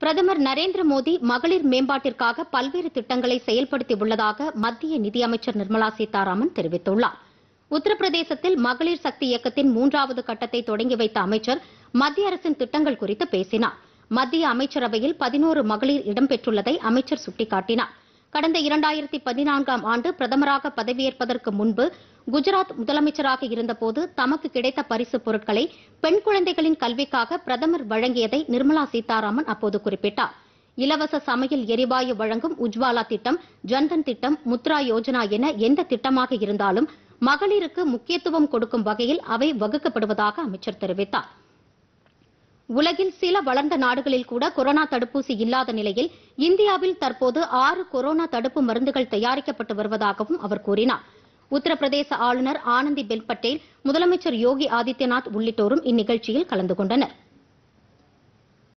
பிரதமர் நரேந்திர மோடி மகளிர் மேம்பாட்டிற்காக பல்வேறு திட்டங்களை செயல்படுத்தி உள்ளதாக மத்திய நிதியமைச்சர் நிர்மலா சீதாராமன் தெரிவித்துள்ளார் உத்தரப்பிரதேசத்தில் மகளிர் சக்தி இயக்கத்தின் மூன்றாவது கட்டத்தை தொடங்கி வைத்த அமைச்சர் மத்திய அரசின் திட்டங்கள் குறித்து பேசினார் மத்திய அமைச்சரவையில் பதினோரு மகளிர் இடம்பெற்றுள்ளதை அமைச்சர் சுட்டிக்காட்டினார் கடந்த இரண்டாயிரத்தி பதினான்காம் ஆண்டு பிரதமராக பதவியேற்பதற்கு முன்பு குஜராத் முதலமைச்சராக இருந்தபோது தமக்கு கிடைத்த பரிசுப் பொருட்களை பெண் குழந்தைகளின் கல்விக்காக பிரதமர் வழங்கியதை நிர்மலா சீதாராமன் அப்போது குறிப்பிட்டார் இலவச சமையல் எரிவாயு வழங்கும் உஜ்வாலா திட்டம் ஜன்தன் திட்டம் முத்ரா யோஜனா என எந்த திட்டமாக இருந்தாலும் மகளிருக்கு முக்கியத்துவம் கொடுக்கும் வகையில் அவை வகுக்கப்படுவதாக அமைச்சர் தெரிவித்தார் உலகில் சில வளர்ந்த நாடுகளில் கூட கொரோனா தடுப்பூசி இல்லாத நிலையில் இந்தியாவில் தற்போது ஆறு கொரோனா தடுப்பு மருந்துகள் தயாரிக்கப்பட்டு வருவதாகவும் அவர் கூறினார் உத்தரப்பிரதேச ஆளுநர் ஆனந்தி பென் பட்டேல் முதலமைச்சர் யோகி ஆதித்யநாத் உள்ளிட்டோரும் இந்நிகழ்ச்சியில் கலந்து கொண்டனர்